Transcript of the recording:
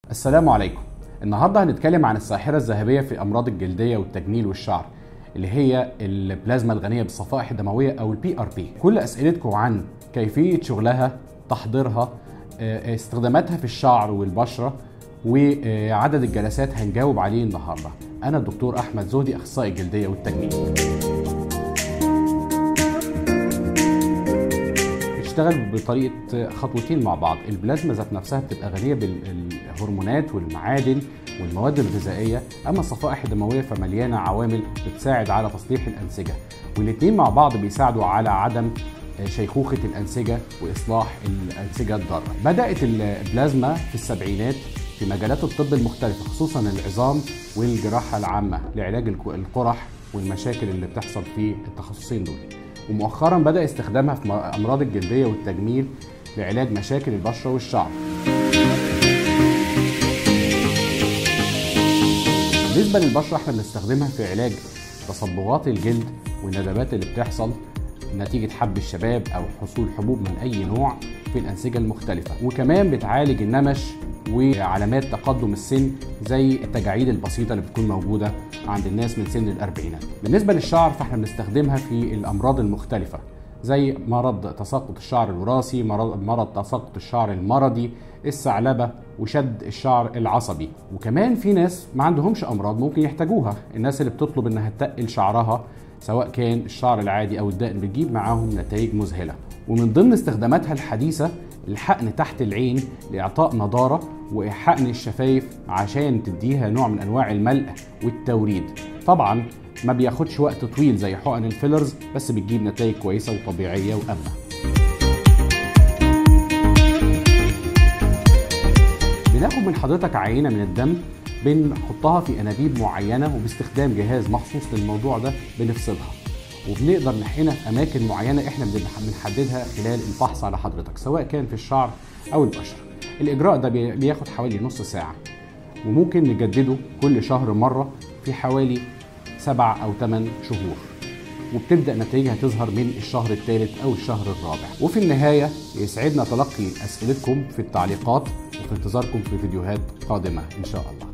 السلام عليكم النهارده هنتكلم عن الساحره الذهبيه في امراض الجلديه والتجميل والشعر اللي هي البلازما الغنيه بالصفائح الدمويه او البي ار بي كل اسئلتكم عن كيفيه شغلها تحضيرها آه، استخداماتها في الشعر والبشره وعدد الجلسات هنجاوب عليه النهارده انا الدكتور احمد زودي اخصائي الجلديه والتجميل بتشتغل بطريقه خطوتين مع بعض البلازما ذات نفسها بتبقى غنيه بالهرمونات والمعادن والمواد الغذائيه اما الصفائح الدمويه فمليانه عوامل بتساعد على تصليح الانسجه والاثنين مع بعض بيساعدوا على عدم شيخوخه الانسجه واصلاح الانسجه الضاره بدات البلازما في السبعينات في مجالات الطب المختلفه خصوصا العظام والجراحه العامه لعلاج القرح والمشاكل اللي بتحصل في التخصصين دول ومؤخرا بدا استخدامها في امراض الجلديه والتجميل لعلاج مشاكل البشره والشعر بالنسبه للبشره احنا بنستخدمها في علاج تصبغات الجلد والندبات اللي بتحصل نتيجة حب الشباب أو حصول حبوب من أي نوع في الأنسجة المختلفة وكمان بتعالج النمش وعلامات تقدم السن زي التجاعيد البسيطة اللي بتكون موجودة عند الناس من سن الأربعينات بالنسبة للشعر فاحنا بنستخدمها في الأمراض المختلفة زي مرض تساقط الشعر الوراثي مرض, مرض تساقط الشعر المرضي الثعلبه وشد الشعر العصبي وكمان في ناس ما عندهمش امراض ممكن يحتاجوها الناس اللي بتطلب انها تقل شعرها سواء كان الشعر العادي او الدقن بتجيب معاهم نتائج مذهله ومن ضمن استخداماتها الحديثه الحقن تحت العين لاعطاء نضاره وحقن الشفايف عشان تديها نوع من انواع الملء والتوريد طبعا ما بياخدش وقت طويل زي حقن الفيلرز بس بتجيب نتائج كويسه وطبيعيه وامنه بناخد من حضرتك عينه من الدم بنحطها في انابيب معينه وباستخدام جهاز مخصوص للموضوع ده بنفصلها وبنقدر نحقنها في اماكن معينه احنا بنحددها خلال الفحص على حضرتك سواء كان في الشعر او البشره الاجراء ده بياخد حوالي نص ساعه وممكن نجدده كل شهر مره في حوالي سبع او ثمان شهور وبتبدا نتائجها تظهر من الشهر الثالث او الشهر الرابع وفي النهايه يسعدنا تلقي اسئلتكم في التعليقات وفي انتظاركم في فيديوهات قادمه ان شاء الله